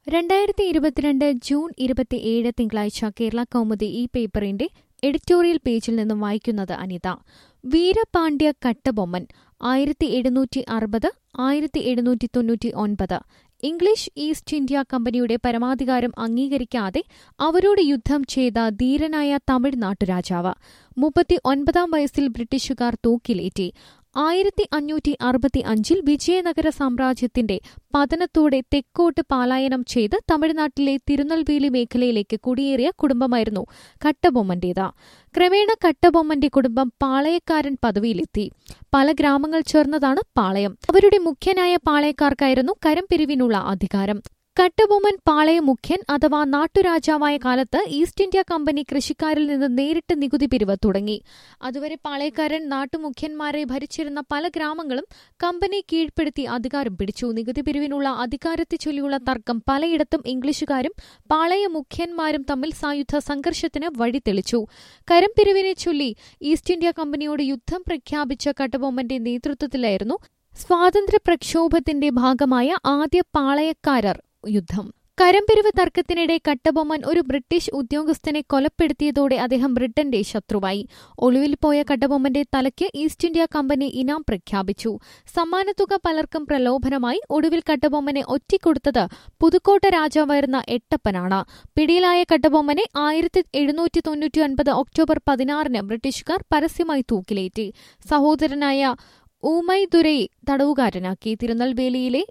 രണ്ടായിരത്തി ഇരുപത്തിരണ്ട് ജൂൺ ഇരുപത്തിയേഴ് തിങ്കളാഴ്ച കേരള കൗമുദി ഈ പേപ്പറിന്റെ എഡിറ്റോറിയൽ പേജിൽ നിന്നും വായിക്കുന്നത് അനിത വീരപാണ്ഡ്യ കട്ടബൊമ്മൻ ആയിരത്തി എഴുന്നൂറ്റി അറുപത് ആയിരത്തി എഴുന്നൂറ്റി തൊണ്ണൂറ്റി ഒൻപത് ഇംഗ്ലീഷ് ഈസ്റ്റ് ഇന്ത്യ കമ്പനിയുടെ പരമാധികാരം അംഗീകരിക്കാതെ അവരോട് യുദ്ധം ചെയ്ത ധീരനായ തമിഴ് നാട്ടുരാജാവ് മുപ്പത്തി ഒൻപതാം വയസ്സിൽ ബ്രിട്ടീഷുകാർ തൂക്കിലേറ്റി ആയിരത്തി അഞ്ഞൂറ്റി അറുപത്തി അഞ്ചിൽ വിജയനഗര സാമ്രാജ്യത്തിന്റെ പതനത്തോടെ തെക്കോട്ട് പലായനം ചെയ്ത് തമിഴ്നാട്ടിലെ തിരുനെൽവേലി മേഖലയിലേക്ക് കുടിയേറിയ കുടുംബമായിരുന്നു കട്ടബൊമ്മന്റേത് ക്രമേണ കട്ടബൊമ്മന്റെ കുടുംബം പാളയക്കാരൻ പദവിയിലെത്തി പല ഗ്രാമങ്ങൾ ചേർന്നതാണ് പാളയം അവരുടെ മുഖ്യനായ പാളയക്കാർക്കായിരുന്നു കരംപിരിവിനുള്ള അധികാരം കട്ടബൊമ്മൻ പാളയ മുഖ്യൻ അഥവാ നാട്ടുരാജാവായ കാലത്ത് ഈസ്റ്റ് ഇന്ത്യ കമ്പനി കൃഷിക്കാരിൽ നിന്ന് നേരിട്ട് നികുതി പിരിവ് തുടങ്ങി അതുവരെ പാളയക്കാരൻ നാട്ടുമുഖ്യന്മാരെ ഭരിച്ചിരുന്ന പല ഗ്രാമങ്ങളും കമ്പനി കീഴ്പ്പെടുത്തി അധികാരം പിടിച്ചു നികുതി പിരിവിനുള്ള അധികാരത്തെ ചൊല്ലിയുള്ള തർക്കം പലയിടത്തും ഇംഗ്ലീഷുകാരും പാളയ മുഖ്യന്മാരും തമ്മിൽ സായുധ സംഘർഷത്തിന് വഴിതെളിച്ചു കരംപിരിവിനെ ചൊല്ലി ഈസ്റ്റ് ഇന്ത്യ കമ്പനിയോട് യുദ്ധം പ്രഖ്യാപിച്ച കട്ടബൊമ്മന്റെ നേതൃത്വത്തിലായിരുന്നു സ്വാതന്ത്ര്യ പ്രക്ഷോഭത്തിന്റെ ഭാഗമായ ആദ്യ പാളയക്കാരർ യുദ്ധം കരംപിരിവ് തർക്കത്തിനിടെ കട്ടബൊമ്മൻ ഒരു ബ്രിട്ടീഷ് ഉദ്യോഗസ്ഥനെ കൊലപ്പെടുത്തിയതോടെ അദ്ദേഹം ബ്രിട്ടന്റെ ശത്രുവായി ഒളിവിൽ പോയ കട്ടബൊമ്മന്റെ തലയ്ക്ക് ഈസ്റ്റ് ഇന്ത്യ കമ്പനി ഇനാം പ്രഖ്യാപിച്ചു സമ്മാനത്തുക പലർക്കും പ്രലോഭനമായി ഒടുവിൽ കട്ടബൊമ്മനെ ഒറ്റിക്കൊടുത്തത് പുതുക്കോട്ട രാജാവായിരുന്ന എട്ടപ്പനാണ് പിടിയിലായ കട്ടബൊമ്മനെ ആയിരത്തി എഴുന്നൂറ്റി തൊണ്ണൂറ്റി ഒൻപത് ഒക്ടോബർ പതിനാറിന് ബ്രിട്ടീഷുകാർ പരസ്യമായി തൂക്കിലേറ്റി സഹോദരനായ ഊമൈദുരൈ തടവുകാരനാക്കി തിരുനെൽവേലിയിലെ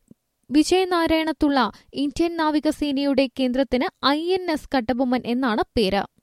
വിജയനാരായണത്തുള്ള ഇന്ത്യൻ നാവികസേനയുടെ കേന്ദ്രത്തിന് ഐ എൻ എസ് കട്ടബൊമ്മൻ എന്നാണ് പേര്